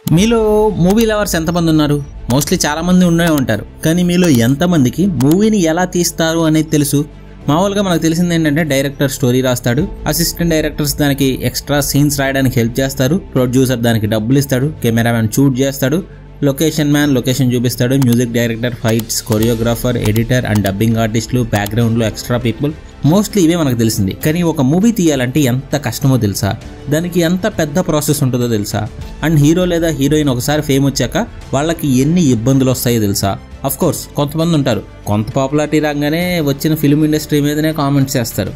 మీలో movie lovers ఎంతమంది ఉన్నారు మోస్ట్లీ చాలామంది ఉండే ఉంటారు కానీ మీలో ఎంతమందికి మూవీని ఎలా తీస్తారు అనేది తెలుసు మామూలుగా మనకు తెలిసింది ఏంటంటే డైరెక్టర్ స్టోరీ రాస్తాడు అసిస్టెంట్ డైరెక్టర్స్ దానికి ఎక్స్ట్రా సీన్స్ రాయడానికి హెల్ప్ చేస్తారు ప్రొడ్యూసర్ దానికి డబ్బులు ఇస్తాడు కెమెరామ్యాన్ షూట్ చేస్తాడు లొకేషన్ మ్యాన్ లొకేషన్ చూపిస్తాడు music director fights choreographer editor and dubbing ఆర్టిస్టులు బ్యాక్గ్రౌండ్లో ఎక్స్ట్రా పీపుల్ మోస్ట్లీ ఇవే మనకు తెలిసింది కానీ ఒక మూవీ తీయాలంటే ఎంత కష్టమో తెలుసా దానికి ఎంత పెద్ద ప్రాసెస్ ఉంటుందో తెలుసా అండ్ హీరో లేదా హీరోయిన్ ఒకసారి ఫేమ్ వచ్చాక వాళ్ళకి ఎన్ని ఇబ్బందులు వస్తాయో తెలుసా అఫ్ కోర్స్ కొంతమంది ఉంటారు కొంత పాపులారిటీ రాగానే వచ్చిన ఫిల్మ్ ఇండస్ట్రీ మీదనే కామెంట్స్ చేస్తారు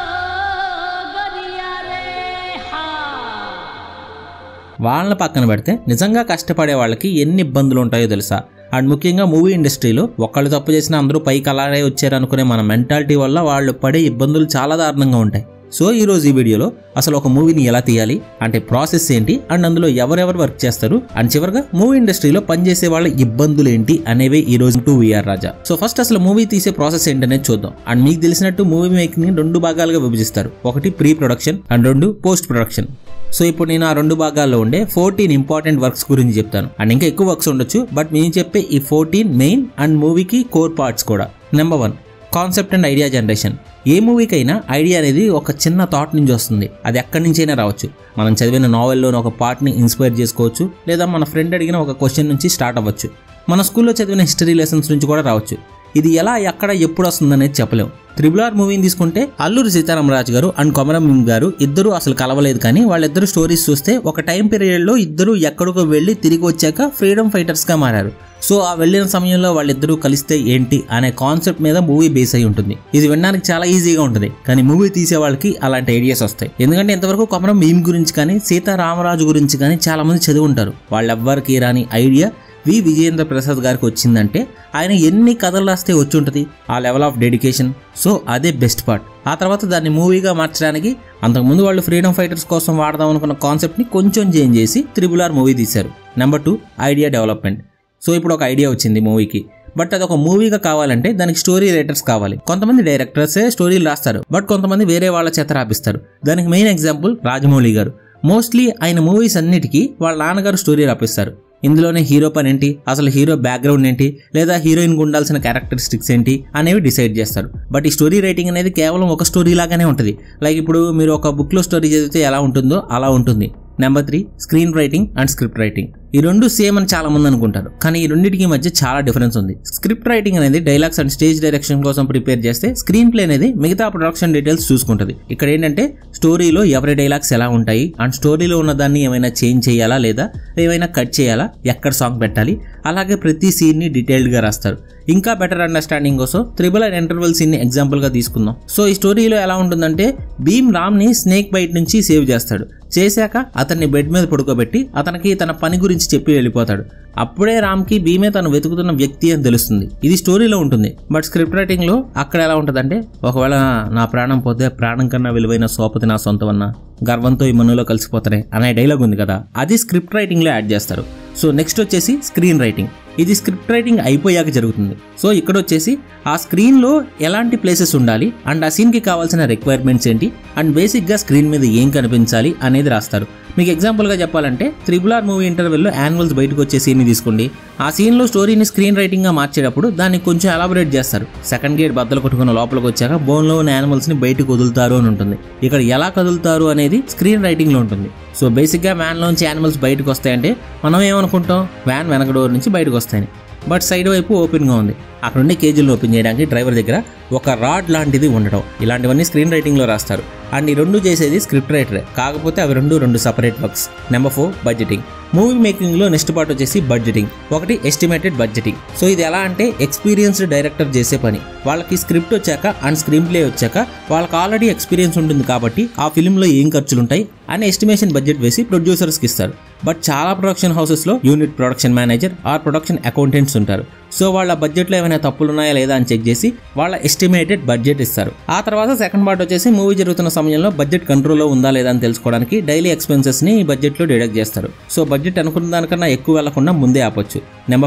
వాళ్ళని పక్కన పెడితే నిజంగా కష్టపడే వాళ్ళకి ఎన్ని ఇబ్బందులు ఉంటాయో తెలుసా అండ్ ముఖ్యంగా మూవీ ఇండస్ట్రీలో ఒకళ్ళు తప్పు చేసినా అందరూ పైకి అలాగే వచ్చారు అనుకునే మన మెంటాలిటీ వల్ల వాళ్ళు పడే ఇబ్బందులు చాలా దారుణంగా ఉంటాయి సో ఈ రోజు ఈ వీడియోలో అసలు ఒక మూవీని ఎలా తీయాలి అంటే ప్రాసెస్ ఏంటి అండ్ అందులో ఎవరెవరు వర్క్ చేస్తారు అండ్ చివరిగా మూవీ ఇండస్ట్రీలో పనిచేసే వాళ్ళ ఇబ్బందులు ఏంటి అనేవి ఈ రోజు to VR Raja so first అసలు మూవీ తీసే ప్రాసెస్ ఏంటనేది చూద్దాం అండ్ మీకు తెలిసినట్టు మూవీ మేకింగ్ ని రెండు భాగాలుగా విభజిస్తారు ఒకటి ప్రీ ప్రొడక్షన్ అండ్ రెండు పోస్ట్ ప్రొడక్షన్ సో ఇప్పుడు నేను ఆ రెండు భాగాల్లో ఉండే ఫోర్టీన్ ఇంపార్టెంట్ వర్క్స్ గురించి చెప్తాను అండ్ ఇంకా ఎక్కువ వర్క్స్ ఉండొచ్చు బట్ మేము చెప్పే ఈ ఫోర్టీన్ మెయిన్ అండ్ మూవీకి కోర్ పార్ట్స్ కూడా number one concept and idea generation ఏ మూవీకైనా ఐడియా అనేది ఒక చిన్న థాట్ నుంచి వస్తుంది అది ఎక్కడి నుంచైనా రావచ్చు మనం చదివిన నావెల్లోని ఒక పార్ట్ని ఇన్స్పైర్ చేసుకోవచ్చు లేదా మన ఫ్రెండ్ అడిగిన ఒక క్వశ్చన్ నుంచి స్టార్ట్ అవ్వచ్చు మన స్కూల్లో చదివిన హిస్టరీ లెసన్స్ నుంచి కూడా రావచ్చు ఇది ఎలా ఎక్కడ ఎప్పుడు వస్తుందనేది చెప్పలేం త్రిబుల్ ఆర్ మూవీని తీసుకుంటే అల్లూరి సీతారామరాజు గారు అండ్ కొమరం గారు ఇద్దరు అసలు కలవలేదు కానీ వాళ్ళిద్దరు స్టోరీస్ చూస్తే ఒక టైం పీరియడ్లో ఇద్దరు ఎక్కడికో వెళ్ళి తిరిగి వచ్చాక ఫ్రీడమ్ ఫైటర్స్గా మారారు సో ఆ వెళ్ళిన సమయంలో వాళ్ళిద్దరూ కలిస్తే ఏంటి అనే కాన్సెప్ట్ మీద మూవీ బేస్ అయి ఉంటుంది ఇది వినడానికి చాలా ఈజీగా ఉంటుంది కానీ మూవీ తీసే వాళ్ళకి అలాంటి ఐడియాస్ వస్తాయి ఎందుకంటే ఇంతవరకు కొమరం భీమ్ గురించి కానీ సీతారామరాజు గురించి కానీ చాలా మంది చదివి ఉంటారు వాళ్ళెవ్వరికి రాని ఐడియా వి విజయేంద్ర ప్రసాద్ గారికి వచ్చిందంటే ఆయన ఎన్ని కథలు రాస్తే వచ్చి ఉంటుంది ఆ లెవెల్ ఆఫ్ డెడికేషన్ సో అదే బెస్ట్ పార్ట్ ఆ తర్వాత దాన్ని మూవీగా మార్చడానికి అంతకుముందు వాళ్ళు ఫ్రీడమ్ ఫైటర్స్ కోసం వాడదాం అనుకున్న కాన్సెప్ట్ని కొంచెం చేంజ్ చేసి త్రిబుల్ ఆర్ మూవీ తీశారు number two idea development so ఇప్పుడు ఒక ఐడియా వచ్చింది మూవీకి బట్ అది ఒక మూవీగా కావాలంటే దానికి స్టోరీ రైటర్స్ కావాలి కొంతమంది డైరెక్టర్సే స్టోరీలు రాస్తారు బట్ కొంతమంది వేరే వాళ్ళ చేత రాపిస్తారు దానికి మెయిన్ ఎగ్జాంపుల్ రాజమౌళి గారు మోస్ట్లీ ఆయన మూవీస్ అన్నిటికీ వాళ్ళ నాన్నగారు స్టోరీ రాపిస్తారు ఇందులోనే హీరో పని ఏంటి అసలు హీరో బ్యాక్గ్రౌండ్ ఏంటి లేదా హీరోయిన్కి ఉండాల్సిన క్యారెక్టరిస్టిక్స్ ఏంటి అనేవి డిసైడ్ చేస్తారు బట్ ఈ స్టోరీ రైటింగ్ అనేది కేవలం ఒక స్టోరీ లాగానే ఉంటుంది లైక్ ఇప్పుడు మీరు ఒక బుక్లో స్టోరీ చదివితే ఎలా ఉంటుందో అలా ఉంటుంది number three screen writing and script writing ఈ రెండు సేమ్ అని చాలా మంది అనుకుంటారు కానీ ఈ రెండింటికి మధ్య చాలా డిఫరెన్స్ ఉంది స్క్రిప్ట్ రైటింగ్ అనేది డైలాగ్స్ అండ్ స్టేజ్ డైరెక్షన్ కోసం ప్రిపేర్ చేస్తే స్క్రీన్ ప్లే అనేది మిగతా ప్రొడక్షన్ డీటెయిల్స్ చూసుకుంటుంది ఇక్కడ ఏంటంటే స్టోరీలో ఎవరి డైలాగ్స్ ఎలా ఉంటాయి అండ్ స్టోరీలో ఉన్న దాన్ని ఏమైనా చేంజ్ చేయాలా లేదా ఏమైనా కట్ చేయాలా ఎక్కడ సాంగ్ పెట్టాలి అలాగే ప్రతి సీన్ని డీటెయిల్డ్గా రాస్తారు ఇంకా బెటర్ అండర్స్టాండింగ్ కోసం త్రిబుల్ అండ్ ఇంటర్వెల్ సీన్ ని ఎగ్జాంపుల్ గా తీసుకుందాం సో ఈ స్టోరీలో ఎలా ఉంటుందంటే భీమ్ రామ్ ని స్నేక్ బైట్ నుంచి సేవ్ చేస్తాడు చేశాక అతన్ని బెడ్ మీద పడుకోబెట్టి అతనికి తన పని గురించి చెప్పి వెళ్ళిపోతాడు అప్పుడే రామ్కి భీమే తను వెతుకుతున్న వ్యక్తి అని తెలుస్తుంది ఇది స్టోరీలో ఉంటుంది బట్ స్క్రిప్ట్ రైటింగ్ లో అక్కడ ఎలా ఉంటుందంటే ఒకవేళ నా ప్రాణం పోతే ప్రాణం కన్నా విలువైన సోపతి నా సొంతమన్నా గర్వంతో ఈ మనులో కలిసిపోతారే అనే డైలాగ్ ఉంది కదా అది స్క్రిప్ట్ రైటింగ్ లో యాడ్ చేస్తారు సో నెక్స్ట్ వచ్చేసి స్క్రీన్ రైటింగ్ ఇది స్క్రిప్ట్ రైటింగ్ అయిపోయాక జరుగుతుంది సో ఇక్కడ వచ్చేసి ఆ స్క్రీన్లో ఎలాంటి ప్లేసెస్ ఉండాలి అండ్ ఆ సీన్కి కావాల్సిన రిక్వైర్మెంట్స్ ఏంటి అండ్ బేసిక్గా స్క్రీన్ మీద ఏం కనిపించాలి అనేది రాస్తారు మీకు ఎగ్జాంపుల్గా చెప్పాలంటే త్రిబుల్ ఆర్ మూవీ ఇంటర్వెల్లో యాన్యువల్స్ బయటకు వచ్చే సీన్ని తీసుకోండి ఆ సీన్లో స్టోరీని స్క్రీన్ రైటింగ్గా మార్చేటప్పుడు దాన్ని కొంచెం ఎలాబొరేట్ చేస్తారు సెకండ్ గేట్ బద్దలు కొట్టుకున్న లోపలికి వచ్చాక బోన్లో ఉన్న యానిమల్స్ని బయటకు వదులుతారు అని ఉంటుంది ఇక్కడ ఎలా కదులుతారు అనేది స్క్రీన్ రైటింగ్లో ఉంటుంది సో బేసిక్గా వ్యాన్లోంచి యానిమల్స్ బయటకు వస్తాయంటే మనం ఏమనుకుంటాం వ్యాన్ వెనక డోర్ నుంచి బయటకు వస్తాయని బట్ సైడ్ వైపు ఓపెన్గా ఉంది అక్కడ ఉండే కేజీలను ఓపెన్ చేయడానికి డ్రైవర్ దగ్గర ఒక రాడ్ లాంటిది ఉండడం ఇలాంటివన్నీ స్క్రీన్ రైటింగ్లో రాస్తారు అండ్ ఈ రెండు చేసేది స్క్రిప్ట్ రైటరే కాకపోతే అవి రెండు రెండు separate works number four budgeting movie మేకింగ్లో నెక్స్ట్ పార్ట్ వచ్చేసి బడ్జెటింగ్ ఒకటి ఎస్టిమేటెడ్ బడ్జెటింగ్ సో ఇది ఎలా అంటే ఎక్స్పీరియన్స్డ్ డైరెక్టర్ చేసే పని వాళ్ళకి స్క్రిప్ట్ వచ్చాక అండ్ స్క్రీన్ ప్లే వచ్చాక వాళ్ళకి ఆల్రెడీ ఎక్స్పీరియన్స్ ఉంటుంది కాబట్టి ఆ ఫిల్మ్లో ఏం ఖర్చులు ఉంటాయి అని ఎస్టిమేషన్ బడ్జెట్ వేసి ప్రొడ్యూసర్స్కి ఇస్తారు బట్ చాలా ప్రొడక్షన్ హౌసెస్లో unit production manager or production accountants ఉంటారు సో వాళ్ళ బడ్జెట్లో ఏమైనా తప్పులు ఉన్నాయా లేదా అని చెక్ చేసి వాళ్ళ ఎస్టిమేటెడ్ బడ్జెట్ ఇస్తారు ఆ తర్వాత సెకండ్ పార్ట్ వచ్చేసి మూవీ జరుగుతున్న సమయంలో బడ్జెట్ కంట్రోల్లో ఉందా లేదా అని తెలుసుకోవడానికి డైలీ ఎక్స్పెన్సెస్ ని ఈ బడ్జెట్లో డిడక్ట్ చేస్తారు సో బడ్జెట్ అనుకున్న దానికన్నా ఎక్కువ వెళ్లకుండా ముందే ఆపొచ్చు number five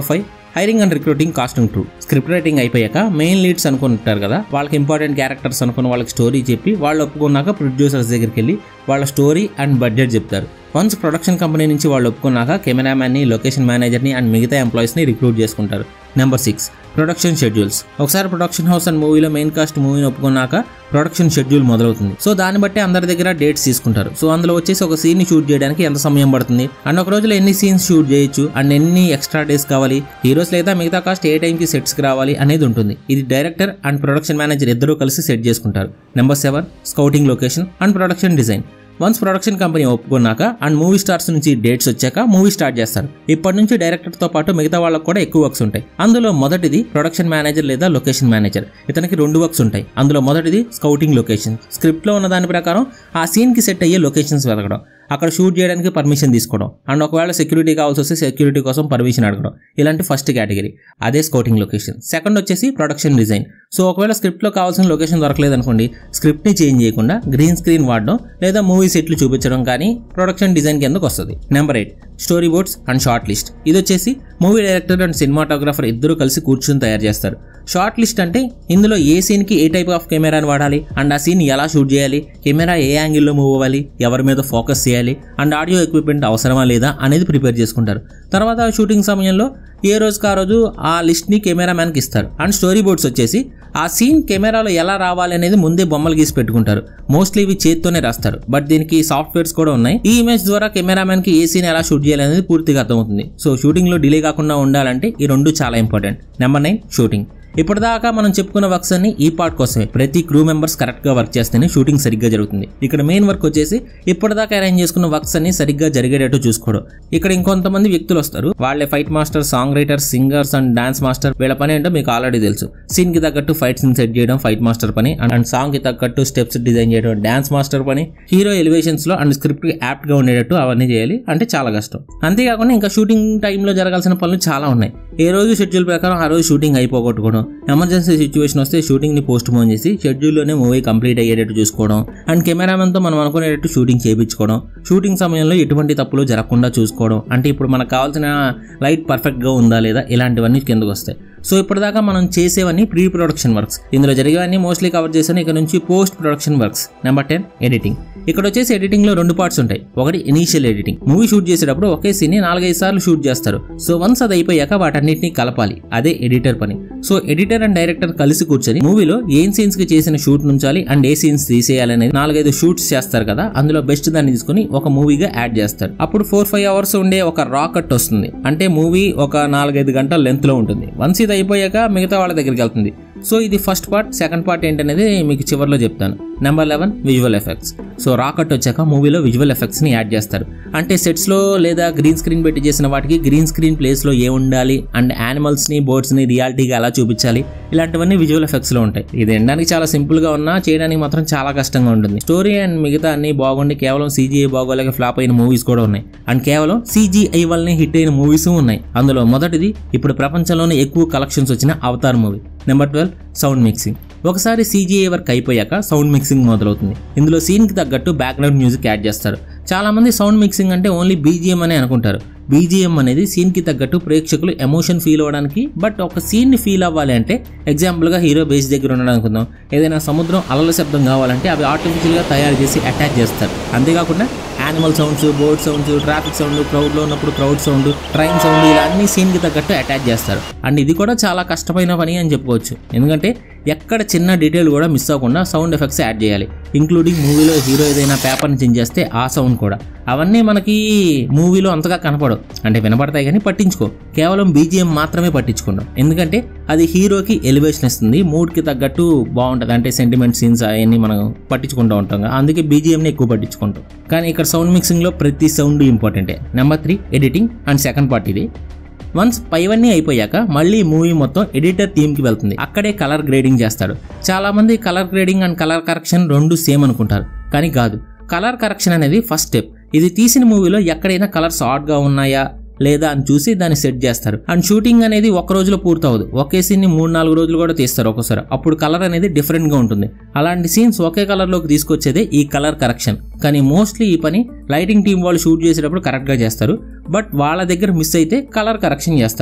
hiring and recruiting casting too script writing అయిపోయాక మెయిన్ లీడ్స్ అనుకుంటారు కదా వాళ్ళకి ఇంపార్టెంట్ క్యారెక్టర్స్ అనుకుని వాళ్ళకి స్టోరీ చెప్పి వాళ్ళు ఒప్పుకున్నాక ప్రొడ్యూసర్స్ దగ్గరికి వెళ్ళి వాళ్ళ స్టోరీ అండ్ బడ్జెట్ చెప్తారు వన్స్ ప్రొడక్షన్ కంపెనీ నుంచి వాళ్ళు ఒప్పుకున్నాక కెమెరామ్యాన్ని లొకేషన్ మేనేజర్ని అండ్ మిగతా ఎంప్లాయీస్ని రిక్రూట్ చేసుకుంటారు నెంబర్ సిక్స్ ప్రొడక్షన్ షెడ్యూల్స్ ఒకసారి ప్రొడక్షన్ హౌస్ అండ్ మూవీలో మెయిన్ కాస్ట్ మూవీని ఒప్పుకున్నాక ప్రొడక్షన్ షెడ్యూల్ మొదలవుతుంది సో దాన్ని బట్టి అందరి దగ్గర డేట్స్ తీసుకుంటారు సో అందులో వచ్చేసి ఒక సీన్ ని షూట్ చేయడానికి ఎంత సమయం పడుతుంది అండ్ ఒక రోజులో ఎన్ని సీన్స్ షూట్ చేయొచ్చు అండ్ ఎన్ని ఎక్స్ట్రా డేస్ కావాలి హీరోస్ లేదా మిగతా కాస్ట్ ఏ టైంకి సెట్స్ కి రావాలి అనేది ఉంటుంది ఇది డైరెక్టర్ అండ్ ప్రొడక్షన్ మేనేజర్ ఇద్దరూ కలిసి సెట్ చేసుకుంటారు number seven scouting location and production design once production company ఒప్పుకున్నాక అండ్ మూవీ స్టార్స్ నుంచి డేట్స్ వచ్చాక మూవీ స్టార్ట్ చేస్తారు ఇప్పటి నుంచి డైరెక్టర్ తో పాటు మిగతా వాళ్ళకు కూడా ఎక్కువ వర్క్స్ ఉంటాయి అందులో మొదటిది ప్రొడక్షన్ మేనేజర్ లేదా లొకేషన్ మేనేజర్ ఇతనికి రెండు వర్క్స్ ఉంటాయి అందులో మొదటిది స్కౌటింగ్ లొకేషన్ స్క్రిప్ట్ లో ఉన్న దాని ప్రకారం ఆ సీన్ కి సెట్ అయ్యే లొకేషన్స్ వెతకడం అక్కడ షూట్ చేయడానికి పర్మిషన్ తీసుకోవడం అండ్ ఒకవేళ సెక్యూరిటీ కావాల్సి వస్తే సెక్యూరిటీ కోసం పర్మిషన్ అడగడం ఇలాంటి ఫస్ట్ కేటగిరీ అదే స్కౌటింగ్ లొకేషన్ సెకండ్ వచ్చేసి ప్రొడక్షన్ డిజైన్ సో ఒకవేళ స్క్రిప్ట్లో కావాల్సిన లొకేషన్ దొరకలేదు అనుకోండి స్క్రిప్ట్ని చేంజ్ చేయకుండా గ్రీన్ స్క్రీన్ వాడడం లేదా మూవీ సెట్లు చూపించడం కానీ ప్రొడక్షన్ డిజైన్ కిందకు వస్తుంది number eight story boards and short list ఇది వచ్చేసి మూవీ డైరెక్టర్ అండ్ సినిమాటోగ్రాఫర్ ఇద్దరు కలిసి కూర్చుని తయారు చేస్తారు షార్ట్ లిస్ట్ అంటే ఇందులో ఏ సీన్కి ఏ టైప్ ఆఫ్ కెమెరాని వాడాలి అండ్ ఆ సీన్ ఎలా షూట్ చేయాలి కెమెరా ఏ యాంగిల్లో మూవ్ అవ్వాలి ఎవరి మీద ఫోకస్ చేయాలి అండ్ ఆడియో ఎక్విప్మెంట్ అవసరమా లేదా అనేది ప్రిపేర్ చేసుకుంటారు తర్వాత షూటింగ్ సమయంలో ఏ రోజుకి ఆ రోజు ఆ లిస్ట్ని కెమెరామ్యాన్కి ఇస్తారు అండ్ స్టోరీ బోర్డ్స్ వచ్చేసి ఆ సీన్ కెమెరాలో ఎలా రావాలి అనేది ముందే బొమ్మలు గీసి పెట్టుకుంటారు మోస్ట్లీ ఇవి చేత్తోనే రాస్తారు బట్ దీనికి సాఫ్ట్వేర్స్ కూడా ఉన్నాయి ఈ ఇమేజ్ ద్వారా కెమెరామ్యాన్ కి ఏ సీన్ ఎలా షూట్ చేయాలి అనేది పూర్తిగా అర్థమవుతుంది సో షూటింగ్ లో డిలే కాకుండా ఉండాలంటే ఈ రెండు చాలా ఇంపార్టెంట్ నెంబర్ నైన్ షూటింగ్ ఇప్పటిదాకా మనం చెప్పుకున్న వర్క్స్ అన్ని ఈ పార్ట్ కోసమే ప్రతి క్రూ మెంబర్స్ కరెక్ట్ గా వర్క్ చేస్తేనే షూటింగ్ సరిగ్గా జరుగుతుంది ఇక్కడ మెయిన్ వర్క్ వచ్చేసి ఇప్పటిదాకా అరేంజ్ చేసుకున్న వర్క్స్ అన్ని సరిగ్గా జరిగేటట్టు చూసుకోవడం ఇక్కడ ఇంకొంతమంది వ్యక్తులు వస్తారు వాళ్ళే fight master song writer singers and dance master వీళ్ళ పని ఏంటో మీకు ఆల్రెడీ తెలుసు సీన్ కి తగ్గట్టు ఫైట్ సీన్ సెట్ చేయడం ఫైట్ మాస్టర్ పని అండ్ సాంగ్ కి తగ్గట్టు స్టెప్స్ డిజైన్ చేయడం డాన్స్ మాస్టర్ పని హీరో ఎలివేషన్స్ లో అండ్ స్క్రిప్ట్ కి యాప్ట్ గా ఉండేటట్టు అవన్నీ చేయాలి అంటే చాలా కష్టం అంతేకాకుండా ఇంకా షూటింగ్ టైంలో జరగాల్సిన పనులు చాలా ఉన్నాయి ఏ రోజు షెడ్యూల్ ప్రకారం ఆ రోజు షూటింగ్ అయిపోగొట్టుకోవడం ఎమర్జెన్సీ సిచ్యువేషన్ వస్తే షూటింగ్ ని పోస్ట్ పోన్ చేసి షెడ్యూల్లోనే మూవీ కంప్లీట్ అయ్యేటట్టు చూసుకోవడం అండ్ కెమెరామెన్ తో మనం అనుకునేటట్టు షూటింగ్ చేయించుకోవడం షూటింగ్ సమయంలో ఎటువంటి తప్పులు జరగకుండా చూసుకోవడం అంటే ఇప్పుడు మనకు కావాల్సిన లైట్ పర్ఫెక్ట్ గా ఉందా లేదా ఇలాంటివన్నీ కిందకు వస్తాయి సో ఇప్పటిదాకా మనం చేసేవన్నీ ప్రీ ప్రొడక్షన్ వర్క్స్ ఇందులో జరిగేవన్నీ మోస్ట్లీ కవర్ చేశాను ఇక నుంచి post production works number ten editing ఇక్కడ వచ్చేసి ఎడిటింగ్ లో రెండు పార్ట్స్ ఉంటాయి ఒకటి ఇనీషియల్ ఎడిటింగ్ మూవీ షూట్ చేసేటప్పుడు ఒకే సీన్ ని నాలుగైదు సార్లు షూట్ చేస్తారు సో వన్స్ అది అయిపోయాక వాటన్నిటిని కలపాలి అదే ఎడిటర్ పని సో ఎడిటర్ అండ్ డైరెక్టర్ కలిసి కూర్చొని మూవీలో ఏం సీన్స్ కి చేసిన షూట్ నుంచాలి అండ్ ఏ సీన్స్ తీసేయాలి అనేది నాలుగైదు షూట్స్ చేస్తారు కదా అందులో బెస్ట్ దాన్ని తీసుకుని ఒక మూవీగా యాడ్ చేస్తారు అప్పుడు ఫోర్ ఫైవ్ అవర్స్ ఉండే ఒక రా కట్ వస్తుంది అంటే మూవీ ఒక నాలుగైదు గంటల లెంత్ లో ఉంటుంది వన్స్ ఇది అయిపోయాక మిగతా వాళ్ళ దగ్గరికి వెళ్తుంది సో ఇది ఫస్ట్ పార్ట్ సెకండ్ పార్ట్ ఏంటనేది మీకు చివరిలో చెప్తాను number eleven visual effects so రాకట్ వచ్చాక మూవీలో విజువల్ ఎఫెక్ట్స్ ని యాడ్ చేస్తారు అంటే సెట్స్ లో లేదా గ్రీన్ స్క్రీన్ పెట్టి చేసిన వాటికి గ్రీన్ స్క్రీన్ ప్లేస్ లో ఏ ఉండాలి అండ్ యానిమల్స్ ని బర్డ్స్ ని రియాలిటీగా ఎలా చూపించాలి ఇలాంటివన్నీ విజువల్ ఎఫెక్ట్స్ లో ఉంటాయి ఇది వినడానికి చాలా సింపుల్ గా ఉన్నా చేయడానికి మాత్రం చాలా కష్టంగా ఉంటుంది స్టోరీ అండ్ మిగతా అన్ని బాగుండి కేవలం సీజీఐ బాగోలేక ఫ్లాప్ అయిన మూవీస్ కూడా ఉన్నాయి అండ్ కేవలం సీజీఐ వల్లనే హిట్ అయిన మూవీస్ ఉన్నాయి అందులో మొదటిది ఇప్పుడు ప్రపంచంలోనే ఎక్కువ కలెక్షన్స్ వచ్చిన Avatar movie number twelve sound mixing ఒకసారి సీజీఐ వర్క్ అయిపోయాక సౌండ్ మిక్సింగ్ మొదలవుతుంది ఇందులో సీన్కి తగ్గట్టు బ్యాక్గ్రౌండ్ మ్యూజిక్ యాడ్ చేస్తారు చాలా మంది సౌండ్ మిక్సింగ్ అంటే ఓన్లీ బీజిఎం అని అనుకుంటారు బీజిఎం అనేది సీన్కి తగ్గట్టు ప్రేక్షకులు ఎమోషన్ ఫీల్ అవ్వడానికి బట్ ఒక సీన్ని ఫీల్ అవ్వాలి అంటే ఎగ్జాంపుల్గా హీరో బేస్ దగ్గర ఉండడం అనుకుందాం ఏదైనా సముద్రం అలల శబ్దం కావాలంటే అవి ఆర్టిఫిషియల్గా తయారు చేసి అటాచ్ చేస్తారు అంతేకాకుండా animal sounds bird sounds traffic sound క్రౌడ్లో ఉన్నప్పుడు క్రౌడ్ సౌండ్ ట్రైన్ సౌండ్ ఇలా అన్ని సీన్కి తగ్గట్టు అటాచ్ చేస్తారు అండ్ ఇది కూడా చాలా కష్టమైన పని అని చెప్పుకోవచ్చు ఎందుకంటే ఎక్కడ చిన్న డీటెయిల్ కూడా మిస్ అవ్వకుండా సౌండ్ ఎఫెక్ట్స్ యాడ్ చేయాలి ఇంక్లూడింగ్ మూవీలో హీరో ఏదైనా పేపర్ని చేంజ్ చేస్తే ఆ సౌండ్ కూడా అవన్నీ మనకి మూవీలో అంతగా కనపడవు అంటే వినపడతాయి కానీ పట్టించుకో కేవలం బీజిఎం మాత్రమే పట్టించుకుంటాం ఎందుకంటే అది హీరోకి ఎలివేషన్ ఇస్తుంది మూడ్కి తగ్గట్టు బాగుంటుంది అంటే సెంటిమెంట్ సీన్స్ అవన్నీ మనం పట్టించుకుంటూ ఉంటాం కదా అందుకే బీజిఎంని ఎక్కువ పట్టించుకుంటాం కానీ ఇక్కడ సౌండ్ మిక్సింగ్లో ప్రతి సౌండ్ ఇంపార్టెంటే number three editing and second part ఇది వన్స్ పైవన్నీ అయిపోయాక మళ్ళీ మూవీ మొత్తం ఎడిటర్ టీమ్కి వెళ్తుంది అక్కడే కలర్ గ్రేడింగ్ చేస్తాడు చాలా మంది colour grading and colour correction రెండు సేమ్ అనుకుంటారు కానీ కాదు కలర్ కరెక్షన్ అనేది ఫస్ట్ స్టెప్ ఇది తీసిన మూవీలో ఎక్కడైనా కలర్స్ గా ఉన్నాయా లేదా అని చూసి దాన్ని సెట్ చేస్తారు అండ్ షూటింగ్ అనేది ఒక రోజులో పూర్తవదు ఒకే సీన్ ని మూడు నాలుగు రోజులు కూడా తీస్తారు ఒక్కోసారి అప్పుడు కలర్ అనేది డిఫరెంట్ గా ఉంటుంది అలాంటి సీన్స్ ఒకే కలర్ లోకి తీసుకొచ్చేదే ఈ కలర్ కరెక్షన్ కానీ మోస్ట్లీ ఈ పని లైటింగ్ టీం వాళ్ళు షూట్ చేసేటప్పుడు కరెక్ట్ గా చేస్తారు బట్ వాళ్ళ దగ్గర మిస్ అయితే కలర్ కరెక్షన్ చేస్తారు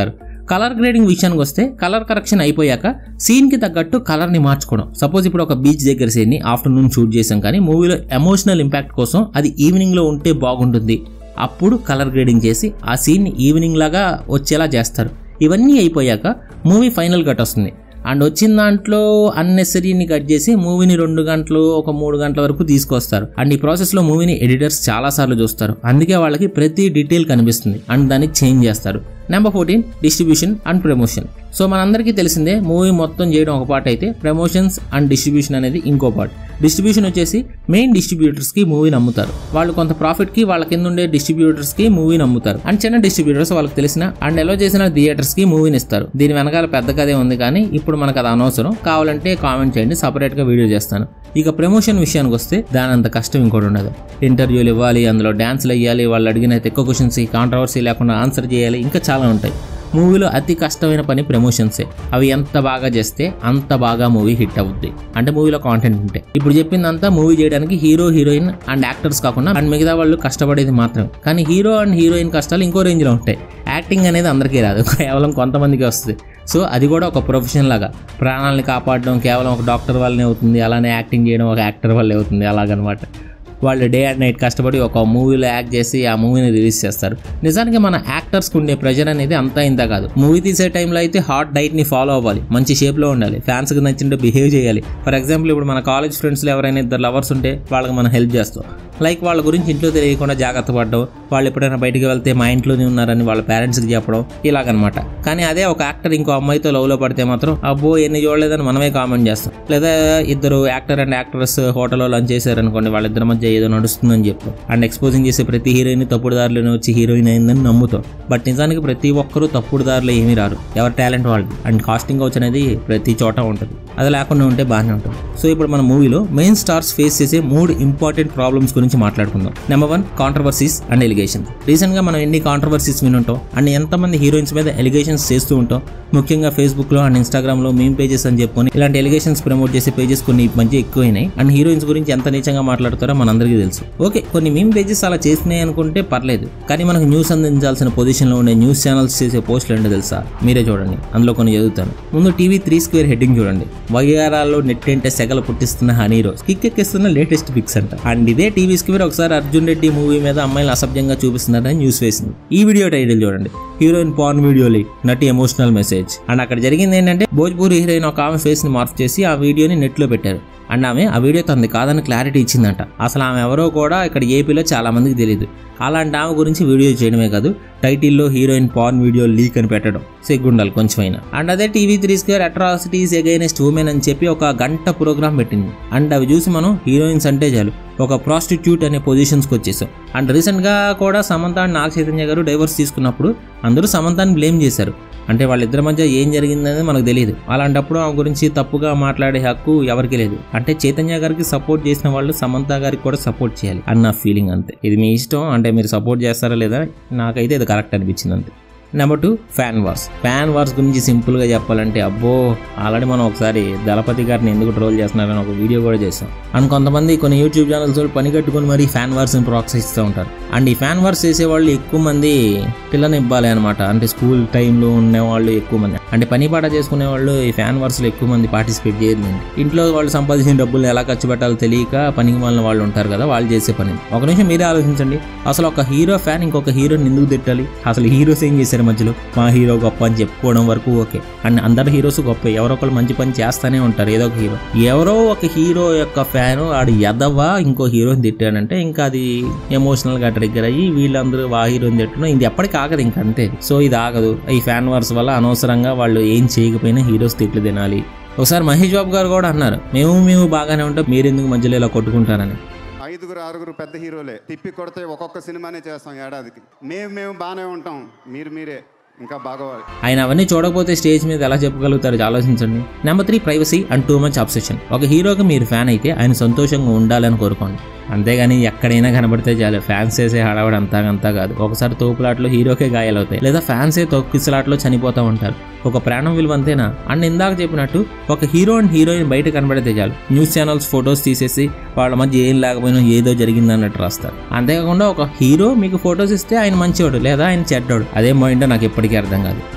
కలర్ గ్రేడింగ్ విషయానికి వస్తే కలర్ కరెక్షన్ అయిపోయాక సీన్ కి తగ్గట్టు కలర్ ని మార్చుకోవడం సపోజ్ ఇప్పుడు ఒక బీచ్ దగ్గర సీన్ ని ఆఫ్టర్నూన్ షూట్ చేసాం కానీ మూవీలో ఎమోషనల్ ఇంపాక్ట్ కోసం అది ఈవినింగ్ లో ఉంటే బాగుంటుంది అప్పుడు కలర్ గ్రేడింగ్ చేసి ఆ సీన్ ఈవినింగ్ లాగా వచ్చేలా చేస్తారు ఇవన్నీ అయిపోయాక మూవీ ఫైనల్ కట్ వస్తుంది అండ్ వచ్చిన దాంట్లో అన్నెసరీని కట్ చేసి మూవీని రెండు గంటలు ఒక మూడు గంటల వరకు తీసుకొస్తారు అండ్ ఈ ప్రాసెస్లో మూవీని ఎడిటర్స్ చాలా సార్లు చూస్తారు అందుకే వాళ్ళకి ప్రతి డీటెయిల్ కనిపిస్తుంది అండ్ దాన్ని చేంజ్ చేస్తారు number fourteen distribution and promotion so మనందరికీ తెలిసిందే మూవీ మొత్తం చేయడం ఒక పార్ట్ అయితే ప్రమోషన్స్ అండ్ డిస్ట్రిబ్యూషన్ అనేది ఇంకో పార్ట్ డిస్ట్రిబ్యూషన్ వచ్చేసి మెయిన్ డిస్ట్రిబ్యూటర్స్ కి మూవీని అమ్ముతారు వాళ్ళు కొంత ప్రాఫిట్ కి వాళ్ళ కింద ఉండే డిస్ట్రిబ్యూటర్స్ కి మూవీని అమ్ముతారు అండ్ చిన్న డిస్ట్రిబ్యూటర్స్ వాళ్ళకి తెలిసిన అండ్ ఎలా చేసిన థియేటర్స్ కి మూవీని ఇస్తారు దీని వెనకాల పెద్ద కథే ఉంది కానీ ఇప్పుడు మనకు అది అనవసరం కావాలంటే కామెంట్ చేయండి సపరేట్ గా వీడియో చేస్తాను ఇక ప్రమోషన్ విషయానికి వస్తే దాని అంత కష్టం ఇంకోటి ఉండదు ఇంటర్వ్యూలు ఇవ్వాలి అందులో డ్యాన్స్లు వేయాలి వాళ్ళు అడిగిన ఎక్కువ క్వశ్చన్స్ కాంట్రవర్సీ లేకుండా ఆన్సర్ చేయాలి ఇంకా చాలా ఉంటాయి మూవీలో అతి కష్టమైన పని ప్రమోషన్సే అవి ఎంత బాగా చేస్తే అంత బాగా మూవీ హిట్ అవుద్ది అంటే మూవీలో కాంటెంట్ ఉంటే ఇప్పుడు చెప్పిందంతా మూవీ చేయడానికి హీరో హీరోయిన్ అండ్ యాక్టర్స్ కాకుండా అండ్ మిగతా వాళ్ళు కష్టపడేది మాత్రమే కానీ హీరో అండ్ హీరోయిన్ కష్టాలు ఇంకో రేంజ్లో ఉంటాయి యాక్టింగ్ అనేది అందరికీ రాదు కేవలం కొంతమందికి వస్తుంది సో అది కూడా ఒక ప్రొఫెషన్ లాగా ప్రాణాలని కాపాడడం కేవలం ఒక డాక్టర్ వల్లనే అవుతుంది అలానే యాక్టింగ్ చేయడం ఒక యాక్టర్ వల్లే అవుతుంది అలాగనమాట వాళ్ళు డే అండ్ నైట్ కష్టపడి ఒక మూవీలో యాక్ట్ చేసి ఆ మూవీని రిలీజ్ చేస్తారు నిజానికి మన యాక్టర్స్కి ఉండే ప్రెషర్ అనేది అంతా ఇంత కాదు మూవీ తీసే టైంలో అయితే హాట్ డైట్ని ఫాలో అవ్వాలి మంచి షేప్లో ఉండాలి ఫ్యాన్స్కి నచ్చినట్టు బిహేవ్ చేయాలి ఫర్ ఎగ్జాంపుల్ ఇప్పుడు మన కాలేజ్ ఫ్రెండ్స్లో ఎవరైనా ఇద్దరు లవర్స్ ఉంటే వాళ్ళకి మనం హెల్ప్ చేస్తాం లైక్ వాళ్ళ గురించి ఇంట్లో తెలియకుండా జాగ్రత్త పడడం వాళ్ళు ఎప్పుడైనా బయటికి వెళ్తే మా ఇంట్లోనే ఉన్నారని వాళ్ళ పేరెంట్స్కి చెప్పడం ఇలాగనమాట కానీ అదే ఒక యాక్టర్ ఇంకో అమ్మాయితో లవ్లో పడితే మాత్రం అబ్బో ఎన్ని చూడలేదని మనమే కామెంట్ చేస్తాం లేదా ఇద్దరు యాక్టర్ అండ్ యాక్ట్రెస్ హోటల్లో లంచ్ చేశారనుకోండి వాళ్ళిద్దరి మధ్య ఏదో నడుస్తుందని చెప్తాం అండ్ ఎక్స్పోజింగ్ చేసే ప్రతి హీరోయిన్ తప్పుడు దారిలోనే వచ్చి హీరోయిన్ అయిందని నమ్ముతాం బట్ నిజానికి ప్రతి ఒక్కరూ తప్పుడు దారిలో ఏమీ రారు ఎవరి టాలెంట్ వాళ్ళది అండ్ కాస్టింగ్ కౌచ్ అనేది ప్రతి చోట ఉంటుంది అది లేకుండా ఉంటే బాగానే ఉంటుంది సో ఇప్పుడు మన మూవీలో మెయిన్ స్టార్స్ ఫేస్ చేసే మూడు ఇంపార్టెంట్ ప్రాబ్లమ్స్ గురించి మాట్లాడుకుందాం number one controversies and allegations recent గా మనం ఎన్ని కాంట్రవర్సీస్ వినుంటాం అండ్ ఎంతమంది హీరోయిన్స్ మీద ఎలిగేషన్స్ చేస్తూ ఉంటాం ముఖ్యంగా ఫేస్బుక్ లో అండ్ ఇన్స్టాగ్రామ్ లో మేమ్ పేజెస్ అని చెప్పుకొని ఇలాంటి ఎలిగేషన్స్ ప్రమోట్ చేసే పేజెస్ కొన్ని ఈ మధ్య ఎక్కువైనాయి అండ్ హీరోయిన్స్ గురించి ఎంత నీచంగా మాట్లాడతారో మనందరికీ తెలుసు ఓకే కొన్ని మీమ్ పేజెస్ అలా చేసినాయి అనుకుంటే పర్లేదు కానీ మనకు న్యూస్ అందించాల్సిన పొజిషన్ లో ఉండే న్యూస్ ఛానల్స్ చేసే పోస్టులు ఏంటో తెలుసా మీరే చూడండి అందులో కొన్ని చదువుతాను ముందు టీవీ త్రీ స్క్వేర్ హెడ్డింగ్ చూడండి వయ్యారాల్లో నెట్ అంటే సెగలు పుట్టిస్తున్న హనీ రోజ్ కిక్ ఎక్కిస్తున్న లేటెస్ట్ పిక్స్ అంట అండ్ ఇదే టీవీ స్క్వేర్ ఒకసారి అర్జున్ రెడ్డి మూవీ మీద అమ్మాయిలు అసభ్యంగా చూపిస్తున్నారని న్యూస్ వేసింది ఈ వీడియో టైటిల్ చూడండి హీరోయిన్ పాన్ వీడియో లీక్ నటి ఎమోషనల్ మెసేజ్ అండ్ అక్కడ జరిగింది ఏంటంటే భోజ్పూర్ హీరోయిన్ ఒక ఆమె ఫేస్ ని మార్ఫ్ చేసి ఆ వీడియోని నెట్ లో పెట్టారు అండ్ ఆమె ఆ వీడియో తనది కాదని క్లారిటీ ఇచ్చిందంట అసలు ఆమె ఎవరో కూడా ఇక్కడ ఏపీలో చాలా మందికి తెలియదు అలాంటి ఆమె గురించి వీడియో చేయడమే కాదు టైటిల్లో హీరోయిన్ పాన్ వీడియో లీక్ అని పెట్టడం సిగ్గుండాలి కొంచెమైనా అండ్ అదే TV three square atrocities against women అని చెప్పి ఒక గంట ప్రోగ్రామ్ పెట్టింది అండ్ అవి చూసి మనం హీరోయిన్స్ అంటే చాలు ఒక ప్రాస్టిట్యూట్ అనే పొజిషన్స్కి వచ్చేసాం అండ్ రీసెంట్గా కూడా సమంత అండ్ నాగ చైతన్య గారు డైవర్స్ తీసుకున్నప్పుడు అందరూ సమంతాన్ని బ్లేమ్ చేశారు అంటే వాళ్ళిద్దరి మధ్య ఏం జరిగిందనేది మనకు తెలియదు అలాంటప్పుడు ఆమె గురించి తప్పుగా మాట్లాడే హక్కు ఎవరికి లేదు అంటే చైతన్య గారికి సపోర్ట్ చేసిన వాళ్ళు సమంత గారికి కూడా సపోర్ట్ చేయాలి అన్న ఫీలింగ్ అంతే ఇది మీ ఇష్టం అంటే మీరు సపోర్ట్ చేస్తారా లేదా నాకైతే ఇది కరెక్ట్ అనిపించింది అంతే number two fan wars fan wars గురించి సింపుల్గా చెప్పాలంటే అబ్బో ఆల్రెడీ మనం ఒకసారి దళపతి గారిని ఎందుకు ట్రోల్ చేస్తున్నారని ఒక వీడియో కూడా చేసాం అండ్ కొంతమంది కొన్ని యూట్యూబ్ ఛానల్స్ వాళ్ళు పని కట్టుకొని మరి ఫ్యాన్ వార్స్ని ప్రోత్సహిస్తూ ఉంటారు అండ్ ఈ ఫ్యాన్ వార్స్ చేసే వాళ్ళు ఎక్కువ మంది పిల్లని ఇవ్వాలి అనమాట అంటే స్కూల్ టైంలో ఉండే వాళ్ళు ఎక్కువ మంది అంటే పని పాట చేసుకునే వాళ్ళు ఈ ఫ్యాన్ వార్స్లో ఎక్కువ మంది పార్టిసిపేట్ చేయలేదు ఇంట్లో వాళ్ళు సంపాదించిన డబ్బులు ఎలా ఖర్చు పెట్టాలో తెలియక పనికి మాలిన వాళ్ళు ఉంటారు కదా వాళ్ళు చేసే పని ఒక నిమిషం మీరే ఆలోచించండి అసలు ఒక హీరో ఫ్యాన్ ఇంకొక హీరోని ఎందుకు తిట్టాలి అసలు హీరోస్ ఏం చేశారు మధ్యలో మా హీరో గొప్ప అని చెప్పుకోవడం వరకు ఓకే అండ్ అందరు హీరోస్ గొప్ప ఎవరో ఒకరు మంచి పని చేస్తానే ఉంటారు ఏదో ఒక హీరో ఎవరో ఒక హీరో యొక్క ఫ్యాన్ ఆడు ఎదవా ఇంకో హీరోని తిట్టాడంటే ఇంకా అది ఎమోషనల్ గా ట్రిగ్గర్ అయ్యి వీళ్ళందరూ ఆ హీరోని తిట్టడం ఇది ఎప్పటికీ ఆగదు ఇంక అంతే సో ఇది ఆగదు ఈ ఫ్యాన్ వార్స్ వల్ల అనవసరంగా వాళ్ళు ఏం చేయకపోయినా హీరోస్ తిట్లు తినాలి ఒకసారి మహేష్ బాబు గారు కూడా అన్నారు మేము మేము బాగానే ఉంటాం మీరెందుకు మధ్యలో ఇలా కొట్టుకుంటారని ఐదుగురు ఆరుగురు పెద్ద హీరోలే తిప్పి కొడితే ఒక్కొక్క సినిమానే చేస్తాం ఏడాదికి మేము మేము బాగానే ఉంటాం మీరు మీరే ఇంకా బాగోవాలి ఆయన అవన్నీ చూడకపోతే స్టేజ్ మీద ఎలా చెప్పగలుగుతారో ఆలోచించండి number three privacy and too much obsession ఒక హీరోకి మీరు ఫ్యాన్ అయితే ఆయన సంతోషంగా ఉండాలని కోరుకోండి అంతేగాని ఎక్కడైనా కనబడితే చాలు ఫ్యాన్స్ వేసే హడావడి అంతా అంతా కాదు ఒకసారి తోపులాట్లో హీరోకే గాయాలవుతాయి లేదా ఫ్యాన్సే తొక్కిసలాట్లో చనిపోతూ ఉంటారు ఒక ప్రాణం విలువ అంతేనా అండ్ ఇందాక చెప్పినట్టు ఒక హీరో అండ్ హీరోయిన్ బయట కనబడితే చాలు న్యూస్ ఛానల్స్ ఫొటోస్ తీసేసి వాళ్ళ మధ్య ఏం లేకపోయినా ఏదో జరిగింది అన్నట్టు రాస్తారు అంతేకాకుండా ఒక హీరో మీకు ఫొటోస్ ఇస్తే ఆయన మంచివాడు లేదా ఆయన చెడ్డోడు అదే పాయింట్ నాకు ఎప్పటికీ అర్థం కాదు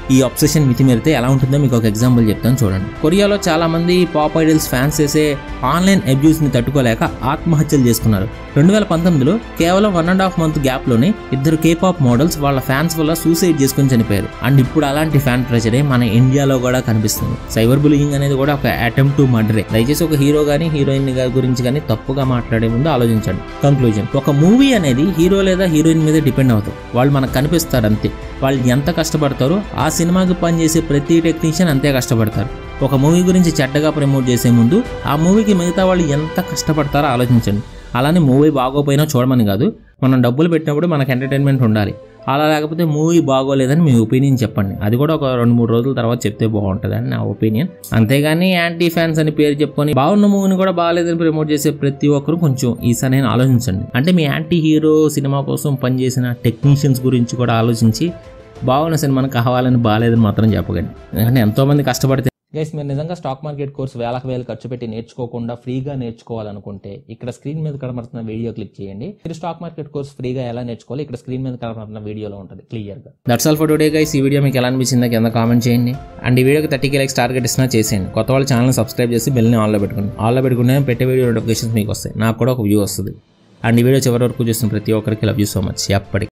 ఈ అబ్సెషన్ మితిమీరితే ఎలా ఉంటుందో మీకు ఒక ఎగ్జాంపుల్ చెప్తాను చూడండి కొరియాలో చాలా మంది పాప్ ఐడల్స్ ఫ్యాన్స్ చేసే ఆన్లైన్ అబ్యూస్ ని తట్టుకోలేక ఆత్మహత్యలు చేసుకున్నారు రెండు వేల పంతొమ్మిదిలో కేవలం one and half month gap లోనే ఇద్దరు కేపాప్ మోడల్స్ వాళ్ళ ఫ్యాన్స్ వల్ల సూసైడ్ చేసుకుని చనిపోయారు అండ్ ఇప్పుడు అలాంటి ఫ్యాన్ ప్రెషరే మన ఇండియాలో కూడా కనిపిస్తుంది సైబర్ బులింగ్ అనేది కూడా ఒక అటెంప్ట్ టు మర్డరే దయచేసి ఒక హీరో గానీ హీరోయిన్ గురించి కానీ తప్పుగా మాట్లాడే ముందు ఆలోచించండి కంక్లూజన్ ఒక మూవీ అనేది హీరో లేదా హీరోయిన్ మీద డిపెండ్ అవుతుంది వాళ్ళు మనకు కనిపిస్తారు అంతే వాళ్ళు ఎంత కష్టపడతారో ఆ సినిమాకి పనిచేసే ప్రతి టెక్నీషియన్ అంతే కష్టపడతారు ఒక మూవీ గురించి చెడ్డగా ప్రమోట్ చేసే ముందు ఆ మూవీకి మిగతా వాళ్ళు ఎంత కష్టపడతారో ఆలోచించండి అలానే మూవీ బాగోపోయినా చూడమని కాదు మనం డబ్బులు పెట్టినప్పుడు మనకు ఎంటర్టైన్మెంట్ ఉండాలి అలా లేకపోతే మూవీ బాగోలేదని మీ ఒపీనియన్ చెప్పండి అది కూడా ఒక రెండు మూడు రోజుల తర్వాత చెప్తే బాగుంటుంది అని నా ఒపీనియన్ అంతేగాని యాంటీ ఫ్యాన్స్ అని పేరు చెప్పుకొని బాగున్న మూవీని కూడా బాగాలేదని ప్రమోట్ చేసే ప్రతి ఒక్కరు కొంచెం ఈసారి ఆలోచించండి అంటే మీ యాంటీ హీరో సినిమా కోసం పనిచేసిన టెక్నీషియన్స్ గురించి కూడా ఆలోచించి బాగున్న సినిమాని కావాలని బాగాలేదని మాత్రం చెప్పకండి ఎందుకంటే ఎంతోమంది కష్టపడితే గైస్ మీరు నిజంగా స్టాక్ మార్కెట్ కోర్స్ వేలకు వేలు ఖర్చు పెట్టి నేర్చుకోకుండా ఫ్రీగా నేర్చుకోవాలనుకుంటే ఇక్కడ స్క్రీన్ మీద కనబడుతున్న వీడియో క్లిక్ చేయండి మీరు స్టాక్ మార్కెట్ కోర్స్ ఫ్రీగా ఎలా నేర్చుకోవాలి ఇక్కడ స్క్రీన్ మీద కనబడుతున్న వీడియోలో ఉంటుంది క్లియర్ గా that's all for today guys ఈ వీడియో మీకు ఎలా అనిపించిందో కింద కామెంట్ చేయండి అండ్ ఈ వీడియోకి థర్టీ లైక్స్ టార్గెట్ ఇచ్చినా చేసేయండి కొత్త వాళ్ళ ఛానల్ సబ్స్క్రైబ్ చేసి బెల్ని ఆన్లో పెట్టుకోండి ఆన్లో పెట్టుకుంటే పెట్టే వీడియో నోటిఫికేషన్స్ మీకు వస్తాయి నాకు కూడా ఒక వ్యూ వస్తుంది అండ్ ఈ వీడియో చివరి వరకు చూసిన ప్రతి ఒక్కరికి లవ్ యూ సో మచ్ ఎప్పటికీ